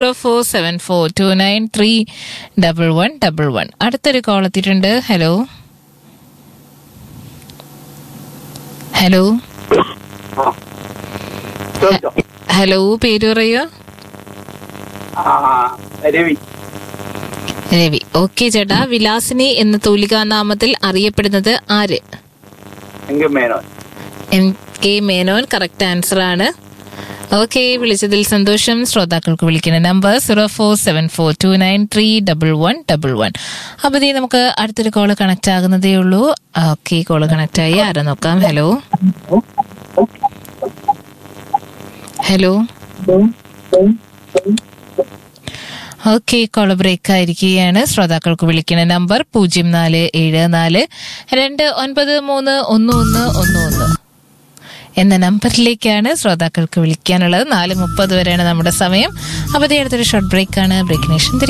four seven four two nine three double one double one അടുത്തൊരു call എത്തിയിട്ടുണ്ട് hello hello ചോദിച്ചോ hello പേര് പറയോ ആ രവി രവി ഓക്കെ ചേട്ടാ വിലാസിനി എന്ന തൂലികാ നാമത്തിൽ അറിയപ്പെടുന്നത് ആര് എങ്കിൽ Menon M K Menon correct answer ആണ് ഓക്കെ വിളിച്ചതിൽ സന്തോഷം ശ്രോതാക്കൾക്ക് വിളിക്കുന്ന number zero four seven four two nine three double one double one അപ്പൊ ദേ നമുക്ക് അടുത്തൊരു കോള് കണക്ട് ആകുന്നതേ ഉള്ളൂ ഓക്കെ കോള് കണക്ട് ആയി ആരാ നോക്കാം hello hello okay call break ആയിരിക്കുകയാണ് ശ്രോതാക്കൾക്ക് വിളിക്കുന്ന നമ്പർ പൂജ്യം നാല് ഏഴ് നാല് രണ്ട് ഒൻപത് മൂന്ന് ഒന്ന് ഒന്ന് ഒന്ന് ഒന്ന് എന്ന നമ്പറിലേക്കാണ് ശ്രോതാക്കൾക്ക് വിളിക്കാനുള്ളത് നാല് മുപ്പത് വരെയാണ് നമ്മുടെ സമയം അപ്പോൾ അടുത്തൊരു ഷോർട്ട് ബ്രേക്ക് ആണ് ബ്രേക്കിന് ശേഷം തിരികെ